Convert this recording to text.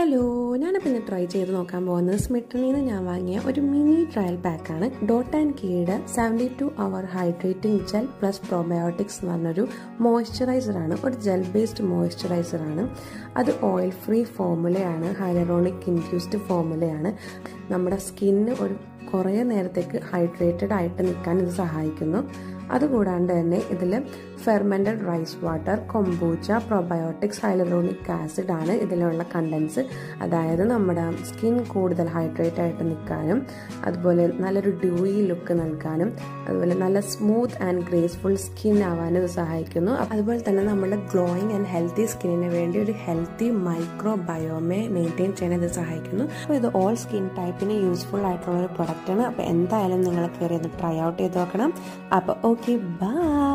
hello ഞാനിപ്പോൾ ഇന്ന് try ചെയ്ത് നോക്കാൻ പോകുന്നത് സ്മിട്ടണിൽ നിന്ന് ഞാൻ വാങ്ങിയ ഒരു മിനി ട്രയൽ പാക്കാണ് ഡോട്ട് ആൻഡ് കീയുടെ seventy two hour hydrating gel plus probiotics എന്ന് പറഞ്ഞൊരു മോയ്സ്ചറൈസറാണ് ഒരു ജെൽ ബേസ്ഡ് മോയ്സ്ചറൈസറാണ് അത് ഓയിൽ ഫ്രീ ഫോമുലയാണ് ഹൈലറോണിക് ഇൻഡ്യൂസ്ഡ് ഫോമുലയാണ് നമ്മുടെ സ്കിന്ന് ഒരു കുറേ നേരത്തേക്ക് ഹൈഡ്രേറ്റഡ് ആയിട്ട് നിൽക്കാൻ ഇത് സഹായിക്കുന്നു അതുകൂടാണ്ട് തന്നെ ഇതിൽ fermented rice water kombucha probiotics hyaluronic acid ആണ് ഇതിലുള്ള കണ്ടൻസ് അതായത് നമ്മുടെ സ്കിൻ കൂടുതൽ ഹൈഡ്രേറ്റ് ആയിട്ട് നിൽക്കാനും അതുപോലെ നല്ലൊരു ഡ്യൂയി ലുക്ക് നൽകാനും അതുപോലെ നല്ല സ്മൂത്ത് ആൻഡ് ഗ്രേസ്ഫുൾ സ്കിൻ ആവാനും ഇത് സഹായിക്കുന്നു അതുപോലെ തന്നെ നമ്മുടെ ഗ്ലോയിങ് ആൻഡ് ഹെൽത്തി സ്കിന്നിന് വേണ്ടി ഒരു ഹെൽത്തി മൈക്രോ ബയോമെ മെയിൻറ്റെയിൻ ചെയ്യാൻ ഇത് സഹായിക്കുന്നു അപ്പോൾ ഇത് ഓൾ സ്കിൻ ടൈപ്പിന് യൂസ്ഫുൾ ആയിട്ടുള്ള ഒരു പ്രൊഡക്റ്റാണ് അപ്പോൾ എന്തായാലും നിങ്ങൾ കയറി ഒന്ന് ട്രൈ ഔട്ട് ചെയ്ത് നോക്കണം അപ്പോൾ ഓക്കെ ബൈ